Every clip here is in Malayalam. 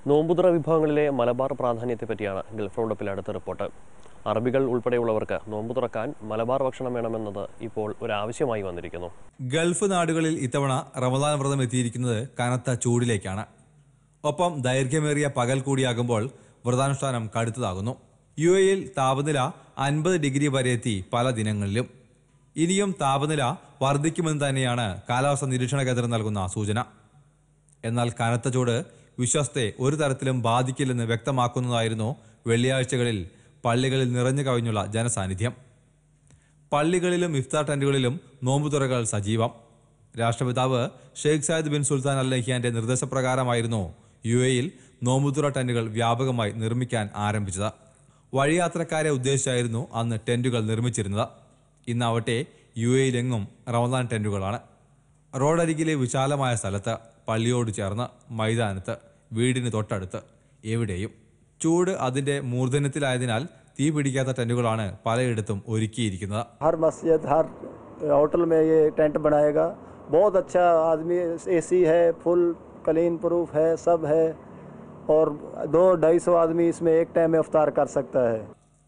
നോമ്പുതുറ വിഭവങ്ങളിലെ മലബാർ പ്രാധാന്യത്തെ പറ്റിയാണ് ഗൾഫ് റൗണ്ടപ്പിലെ അടുത്ത റിപ്പോർട്ട് അറബികൾ ഉൾപ്പെടെയുള്ളവർക്ക് നോമ്പ് തുറക്കാൻ മലബാർ ഭക്ഷണം വേണമെന്നത് ഇപ്പോൾ ഒരു ആവശ്യമായി വന്നിരിക്കുന്നു ഗൾഫ് നാടുകളിൽ ഇത്തവണ റമദാൻ വ്രതം എത്തിയിരിക്കുന്നത് കനത്ത ചൂടിലേക്കാണ് ഒപ്പം ദൈർഘ്യമേറിയ പകൽ കൂടിയാകുമ്പോൾ വ്രതാനുഷ്ഠാനം കടുത്തതാകുന്നു യു എയിൽ താപനില അൻപത് ഡിഗ്രി വരെ എത്തി പല ദിനങ്ങളിലും ഇനിയും താപനില വർദ്ധിക്കുമെന്ന് തന്നെയാണ് കാലാവസ്ഥാ നിരീക്ഷണ കേന്ദ്രം നൽകുന്ന സൂചന എന്നാൽ കനത്ത ചൂട് വിശ്വാസത്തെ ഒരു തരത്തിലും ബാധിക്കില്ലെന്ന് വ്യക്തമാക്കുന്നതായിരുന്നു വെള്ളിയാഴ്ചകളിൽ പള്ളികളിൽ നിറഞ്ഞു കവിഞ്ഞുള്ള ജനസാന്നിധ്യം പള്ളികളിലും ഇഫ്താർ ടെന്റുകളിലും നോമ്പുതുറകൾ സജീവം രാഷ്ട്രപിതാവ് Sheikh Zayed bin Sultan Al നഹിയാന്റെ നിർദ്ദേശപ്രകാരമായിരുന്നു യു എയിൽ നോമ്പുതുറ ടെന്റുകൾ വ്യാപകമായി നിർമ്മിക്കാൻ ആരംഭിച്ചത് വഴിയാത്രക്കാരെ ഉദ്ദേശിച്ചായിരുന്നു അന്ന് ടെന്റുകൾ നിർമ്മിച്ചിരുന്നത് ഇന്നാവട്ടെ യു എയിലെങ്ങും റമദാൻ ടെന്റുകളാണ് റോഡരികിലെ വിശാലമായ സ്ഥലത്ത് പള്ളിയോട് ചേർന്ന് മൈതാനത്ത് വീടിന് തൊട്ടടുത്ത് എവിടെയും ചൂട് അതിന്റെ മൂർധന്യത്തിലായതിനാൽ തീ പിടിക്കാത്ത ടെന്റുകളാണ് പലയിടത്തും ഒരുക്കിയിരിക്കുന്നത് हर मस्जिद हर होटल में ये टेंट बनाएगा बहुत अच्छा आदमी एसी है फुल क्लीन प्रूफ है सब है और दो ढाई सौ आदमी इसमें एक टाइम में अफ्तार कर सकता है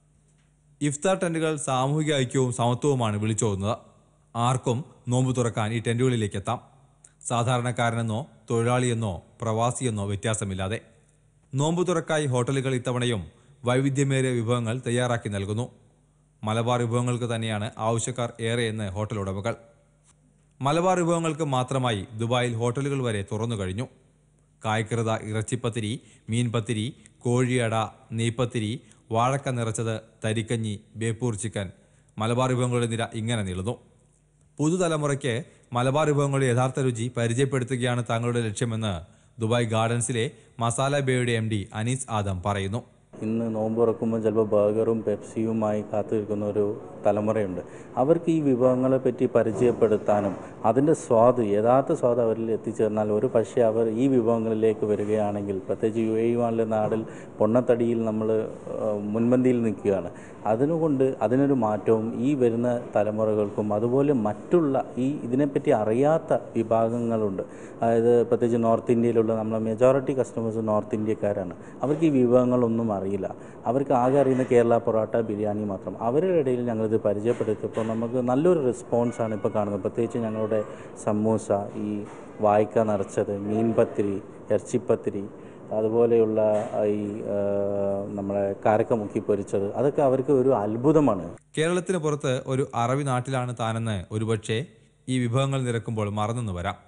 ഇഫ്താർ ടെന്റുകൾ സാമൂഹിക ഐക്യവും സമത്വവുമാണ് വിളിച്ചോതുന്നത് ആർക്കും നോമ്പ് തുറക്കാൻ ഈ ടെന്റുകളിലേക്ക് എത്താം സാധാരണക്കാരനെന്നോ തൊഴിലാളിയെന്നോ പ്രവാസിയെന്നോ വ്യത്യാസമില്ലാതെ നോമ്പ് തുറക്കായി ഹോട്ടലുകൾ ഇത്തവണയും വൈവിധ്യമേറിയ വിഭവങ്ങൾ തയ്യാറാക്കി നൽകുന്നു മലബാർ വിഭവങ്ങൾക്ക് തന്നെയാണ് ആവശ്യക്കാർ ഏറെയെന്ന് ഹോട്ടൽ ഉടമകൾ മലബാർ വിഭവങ്ങൾക്ക് മാത്രമായി ദുബായിൽ ഹോട്ടലുകൾ വരെ തുറന്നു കഴിഞ്ഞു കായ്ക്കൃത ഇറച്ചിപ്പത്തിരി മീൻപത്തിരി കോഴിയട നെയ്പ്പത്തിരി വാഴക്ക നിറച്ചത് തരിക്കഞ്ഞി ബേപ്പൂർ ചിക്കൻ മലബാർ വിഭവങ്ങളുടെ നിര ഇങ്ങനെ നീളുന്നു പുതുതലമുറയ്ക്ക് മലബാർ വിഭവങ്ങളുടെ യഥാർത്ഥ രുചി പരിചയപ്പെടുത്തുകയാണ് തങ്ങളുടെ ലക്ഷ്യമെന്ന് ദുബായ് ഗാർഡൻസിലെ മസാല ബേയുടെ എം ഡി അനീസ് ആദം പറയുന്നു ഇന്ന് നോമ്പ് തുറക്കുമ്പോൾ ചിലപ്പോൾ ബർഗറും പെപ്സിയുമായി കാത്തു നിൽക്കുന്ന ഒരു തലമുറയുണ്ട് അവർക്ക് ഈ വിഭവങ്ങളെ പറ്റി പരിചയപ്പെടുത്താനും അതിൻ്റെ സ്വാദ് യഥാർത്ഥ സ്വാദ് അവരിൽ എത്തിച്ചേർന്നാൽ ഒരു പക്ഷേ അവർ ഈ വിഭവങ്ങളിലേക്ക് വരികയാണെങ്കിൽ പ്രത്യേകിച്ച് യു എ പോലുള്ള നാടിൽ പൊണ്ണത്തടിയിൽ നമ്മൾ മുൻപന്തിയിൽ നിൽക്കുകയാണ് അതിനുകൊണ്ട് അതിനൊരു മാറ്റവും ഈ വരുന്ന തലമുറകൾക്കും അതുപോലെ മറ്റുള്ള ഈ ഇതിനെപ്പറ്റി അറിയാത്ത വിഭാഗങ്ങളുണ്ട് അതായത് പ്രത്യേകിച്ച് നോർത്ത് ഇന്ത്യയിലുള്ള നമ്മളെ മെജോറിറ്റി കസ്റ്റമേഴ്സ് നോർത്ത് ഇന്ത്യക്കാരാണ് അവർക്ക് ഈ വിഭവങ്ങളൊന്നും അറിയില്ല അവർക്ക് ആകെ അറിയുന്ന കേരള പൊറോട്ട ബിരിയാണി മാത്രം അവരുടെ ഇടയിൽ ഞങ്ങളിത് പരിചയപ്പെടുത്തിയപ്പോൾ നമുക്ക് നല്ലൊരു റെസ്പോൺസാണ് ഇപ്പോൾ കാണുന്നത് പ്രത്യേകിച്ച് ഞങ്ങളുടെ സമൂസ ഈ വായ്ക്ക നിറച്ചത് മീൻപത്തിരി ഇറച്ചിപ്പത്തിരി അതുപോലെയുള്ള ഈ ആ, നമ്മളെ കാരക്ക മുക്കി പൊരിച്ചത് അതൊക്കെ അവർക്ക് ഒരു അത്ഭുതമാണ് കേരളത്തിന് പുറത്ത് ഒരു അറബി നാട്ടിലാണ് താനെന്ന് ഒരുപക്ഷെ ഈ വിഭവങ്ങൾ നിരക്കുമ്പോൾ മറന്നെന്ന് വരാം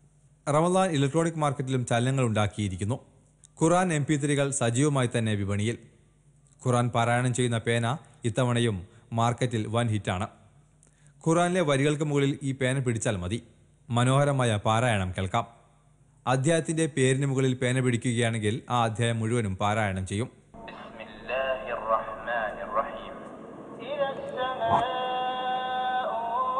റമദാൻ ഇലക്ട്രോണിക് മാർക്കറ്റിലും ചലനങ്ങൾ ഉണ്ടാക്കിയിരിക്കുന്നു ഖുറാൻ എം പി ത്രികൾ സജീവമായി തന്നെ വിപണിയിൽ ഖുറാൻ പാരായണം ചെയ്യുന്ന പേന ഇത്തവണയും മാർക്കറ്റിൽ വൻ ഹിറ്റാണ് ഖുറാനിലെ വരികൾക്ക് മുകളിൽ ഈ പേന പിടിച്ചാൽ മതി മനോഹരമായ പാരായണം കേൾക്കാം അധ്യായത്തിന്റെ പേരിന് മുകളിൽ പേന പിടിക്കുകയാണെങ്കിൽ ആ അധ്യായം മുഴുവനും പാരായണം ചെയ്യും بسم الله الرحمن الرحيم إذا السماء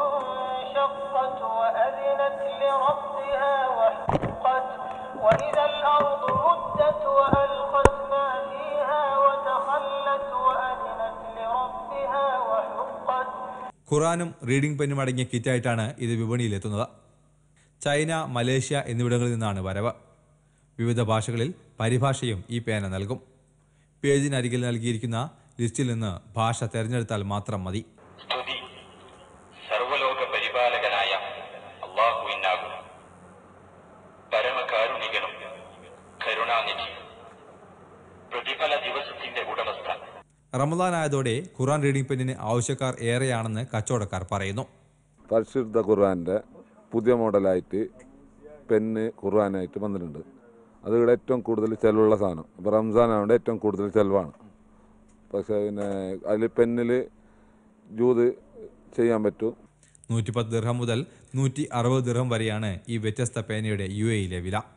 انشقت وأذنت لربها وحقت وإذا الأرض مدت وألقت ما فيها وتخلت وأذنت لربها وحقت ഖുറാനും റീഡിംഗ് പെന്നും അടങ്ങിയ കിറ്റായിട്ടാണ് ഇത് വിപണിയിലെത്തുന്നത് ചൈന മലേഷ്യ എന്നിവിടങ്ങളിൽ നിന്നാണ് വരവ് വിവിധ ഭാഷകളിൽ പരിഭാഷയും ഈ പേന നൽകും പേജിനരികിൽ നൽകിയിരിക്കുന്ന ലിസ്റ്റിൽ നിന്ന് ഭാഷ തിരഞ്ഞെടുത്താൽ മാത്രം മതി സ്തുതി സർവലോക പരിപാലകനായ അള്ളാഹുവിനാകും പരമകാരുണികനും കരുണാനിധി പ്രതിഫല ദിവസത്തിന്റെ ഉടമസ്ഥൻ റമദാൻ ആയതോടെ ഖുറാൻ റീഡിംഗ് പെന്നിന് ആവശ്യക്കാർ ഏറെയാണെന്ന് കച്ചവടക്കാർ പറയുന്നു പരിശുദ്ധ ഖുർആൻ്റെ പുതിയ മോഡലായിട്ട് പെന്ന് ഖുർആനായിട്ട് വന്നിട്ടുണ്ട് അത് ഇവിടെ ഏറ്റവും കൂടുതൽ ചിലവുള്ള സാധനം അപ്പോൾ റംസാൻ ആയതുകൊണ്ട് ഏറ്റവും കൂടുതൽ ചിലവാണ് പക്ഷേ പിന്നെ അതിൽ പെന്നിൽ ജൂത് ചെയ്യാൻ പറ്റും നൂറ്റിപ്പത്ത് ദിർഹം മുതൽ നൂറ്റി അറുപത് ദിർഹം വരെയാണ് ഈ വ്യത്യസ്ത പേനയുടെ യു എയിലെ വില